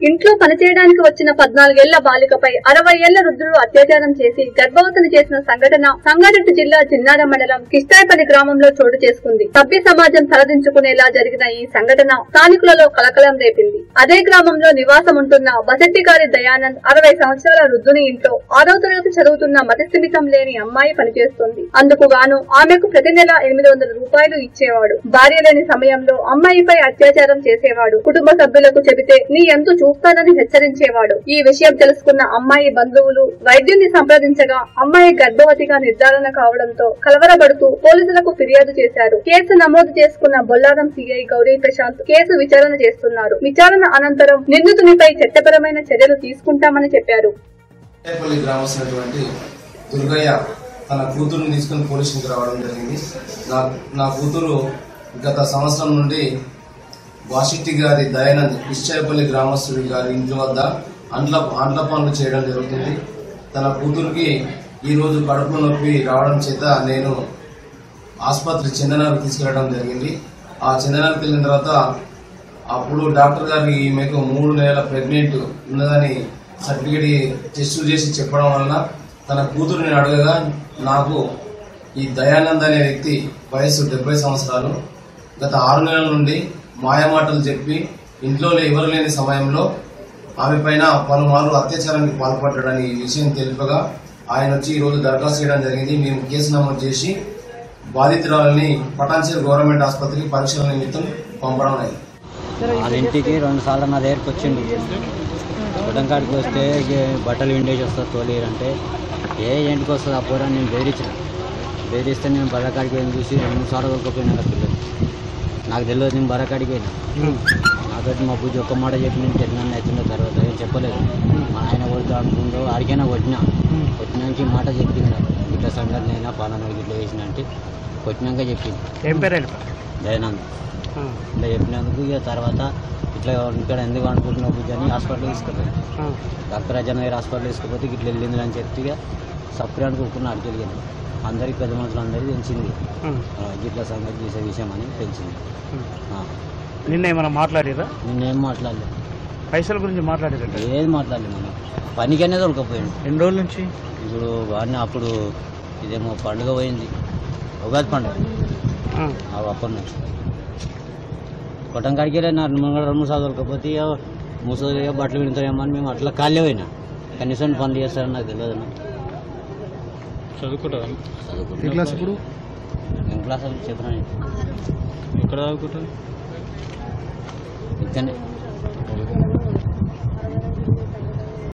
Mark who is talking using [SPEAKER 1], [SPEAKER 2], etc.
[SPEAKER 1] ఇంట్లో పనిచేయడానికి వచ్చిన పద్నాలుగేళ్ల బాలికపై అరవై ఏళ్ల వృద్ధుడు అత్యాచారం చేసి గర్భవతిని చేసిన సంఘటన సంగారెడ్డి జిల్లా చిన్నార మండలం కిష్టాయపల్లి గ్రామంలో చోటు చేసుకుంది సభ్య సమాజం తలదించుకునేలా జరిగిన ఈ సంఘటన స్థానికులలో కలకలం రేపింది అదే గ్రామంలో నివాసం ఉంటున్న బసెట్టి గారి దయానంద్ అరవై సంవత్సరాల వృద్ధుని ఇంట్లో ఆరవ తరగతి చదువుతున్న మతిస్థిమితం లేని అమ్మాయి పనిచేస్తుంది అందుకు గాను ఆమెకు ప్రతి నెల ఎనిమిది వందల రూపాయలు ఇచ్చేవాడు భార్య లేని సమయంలో అమ్మాయిపై అత్యాచారం చేసేవాడు కుటుంబ సభ్యులకు చెబితే నీ ఎంతో చూస్తానని హెచ్చరించేవాడు ఈ విషయం తెలుసుకున్న అమ్మాయి బంధువులు వైద్యుని సంప్రదించగా అమ్మాయి గర్భవతిగా నిర్ధారణ కావడంతో కలవరపడుతూ పోలీసులకు ఫిర్యాదు చేశారు కేసు నమోదు చేసుకున్న బొల్లారం సిఐ గౌరీ ప్రశాంత్ కేసు విచారణ చేస్తున్నారు విచారణ అనంతరం నిందితునిపై చట్టపరమైన చర్యలు తీసుకుంటామని చెప్పారు
[SPEAKER 2] పల్లి గ్రామస్తున్నటువంటి దుర్గయ్య తన కూతురుని తీసుకుని పోలీస్ స్టేషన్కి రావడం జరిగింది నా నా కూతురు గత సంవత్సరం నుండి వాసిట్టి గారి దయానంద్ ఇచ్చాయపల్లి గ్రామస్తుడి గారి ఇంటి వద్ద అండ్ల అండ్ల పనులు చేయడం జరుగుతుంది తన కూతురికి ఈ రోజు కడుపు నొప్పి రావడం చేత నేను ఆసుపత్రి చందనాకు తీసుకెళ్లడం జరిగింది ఆ చందనాకు వెళ్ళిన తర్వాత అప్పుడు డాక్టర్ గారు ఈమెకు మూడు నెలల ప్రెగ్నెంట్ ఉన్నదని సర్టిఫికేట్ టెస్ట్ చేసి చెప్పడం వలన తన కూతురుని అడగగా నాకు ఈ దయానంద్ అనే వ్యక్తి వయసు డెబ్బై సంవత్సరాలు గత ఆరు నెలల నుండి మాయమాటలు చెప్పి ఇంట్లో ఎవరు లేని సమయంలో ఆమె పైన పలుమార్లు అత్యాచారానికి పాల్పడ్డాడని ఈ విషయం తెలుపగా ఆయన వచ్చి ఈ రోజు దరఖాస్తు చేయడం జరిగింది మేము కేసు నమోదు చేసి బాధితురాలని పటాన్చేరు గవర్నమెంట్ ఆసుపత్రికి పరీక్షల నిమిత్తం పంపడం అయింది
[SPEAKER 3] వాళ్ళ ఇంటికి రెండు సార్లు నా దగ్గరికి వచ్చిండు గుడ్డం కాడికి వస్తే ఇక బట్టలు విండేజ్ వస్తుంది తోలేరంటే ఏ ఇంటికి వస్తుంది ఆ పూరా నేను బెదిరించిన బెదిరిస్తే నేను బర్రకాడికి వెళ్ళి చూసి రెండు మూడు సార్లు కొనుక్కోపోయినా కదా పిల్లలు నాకు తెలియదు నేను బర్రకాడికి వెళ్ళిన నాకైతే మా పూజ ఒక్క మాట చెప్పి నేను తిన్నాను అవుతుందో తర్వాత ఏం చెప్పలేదు మా ఆయన కొడుతా అనుకుంటూ ఆడికైనా కొట్టినా కొట్టినాక ఈ మాట చెప్పింది నాకు ఇట్లా సంఘటన అయినా పాలన ఇట్లా వేసిన అంటే కొట్టినాక చెప్పింది
[SPEAKER 4] ఏం పేరు ఆయన
[SPEAKER 3] దయానంద్ ఇట్లా చెప్పినందుకు ఇక తర్వాత ఇట్లా ఇక్కడ ఎందుకు అనుకుంటున్నావు బుజ్జి అని హాస్పిటల్ తీసుకెళ్ళాను డాక్టర్ అజయ్ హాస్పిటల్ తీసుకుపోతే ఇట్లా వెళ్ళింది అని చెప్పి ఇక సపరేట్ అనుకున్న అడిగి వెళ్ళింది అందరికి పెద్ద మనుషులు అందరికీ తెలిసింది ఆ, ఇట్లా సంగతి చేసే విషయం అని తెలిసింది ఆ,
[SPEAKER 4] నిన్న ఏమైనా మాట్లాడారా
[SPEAKER 3] నేనేం మాట్లాడలేదు
[SPEAKER 4] పైసల గురించి మాట్లాడారట
[SPEAKER 3] ఏది మాట్లాడలేదు మనం పనికనే దొరకపోయాడు
[SPEAKER 4] ఎన్ని రోజుల నుంచి
[SPEAKER 3] ఇప్పుడు వాడిని అప్పుడు ఇదేమో పండుగ పోయింది ఉగాది పండుగ
[SPEAKER 4] ఆ,
[SPEAKER 3] ఆ అప్పటి నుంచి కొట్టం కాడికి వెళ్ళి నా రెండు మూడు రెండు మూడు సార్లు దొరకపోతే ఇక ముసలి బట్టలు వింటాయేమో అని మేము అట్లా ఖాళీ పోయినా కనీసం పనులు చేస్తారని నాకు తెలియదు అన్న.
[SPEAKER 4] చదువుకుంటావా
[SPEAKER 3] చదువుకుంటున్నా.
[SPEAKER 4] ఏ క్లాస్ ఇప్పుడు
[SPEAKER 3] ఏం క్లాస్ అని చెప్పినా నేను.
[SPEAKER 4] ఎక్కడ చదువుకుంటావు
[SPEAKER 3] ఇక్కడనే